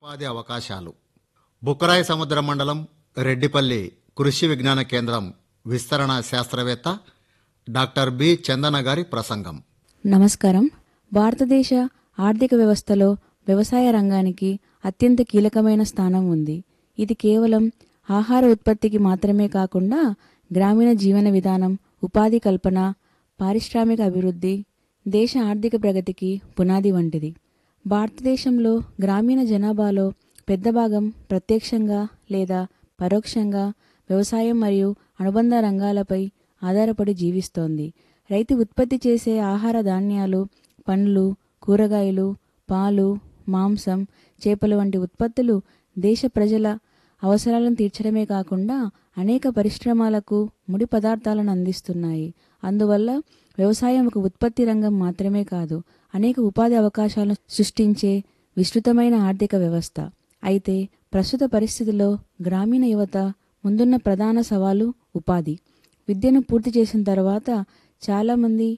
ఉపాధి అవకాశాలు బుక్కరాయి సముద్ర మండలం రెడ్డిపల్లి కృషి విజ్ఞాన కేంద్రం విస్తరణ శాస్త్రవేత్త డాక్టర్ బి చందన గారి ప్రసంగం నమస్కారం భారతదేశ ఆర్థిక వ్యవస్థలో వ్యవసాయ రంగానికి అత్యంత కీలకమైన స్థానం ఉంది ఇది కేవలం ఆహార ఉత్పత్తికి మాత్రమే కాకుండా గ్రామీణ జీవన విధానం ఉపాధి కల్పన పారిశ్రామిక అభివృద్ధి దేశ ఆర్థిక ప్రగతికి పునాది వంటిది భారతదేశంలో గ్రామీణ జనాభాలో పెద్ద భాగం ప్రత్యక్షంగా లేదా పరోక్షంగా వ్యవసాయం మరియు అనుబంధ రంగాలపై ఆధారపడి జీవిస్తోంది రైతు ఉత్పత్తి చేసే ఆహార ధాన్యాలు పండ్లు కూరగాయలు పాలు మాంసం చేపలు వంటి ఉత్పత్తులు దేశ ప్రజల అవసరాలను తీర్చడమే కాకుండా అనేక పరిశ్రమలకు ముడి పదార్థాలను అందిస్తున్నాయి అందువల్ల వ్యవసాయం ఒక ఉత్పత్తి రంగం మాత్రమే కాదు అనేక ఉపాధి అవకాశాలను సృష్టించే విస్తృతమైన ఆర్థిక వ్యవస్థ అయితే ప్రస్తుత పరిస్థితిలో గ్రామీణ యువత ముందున్న ప్రధాన సవాలు ఉపాధి విద్యను పూర్తి చేసిన తర్వాత చాలామంది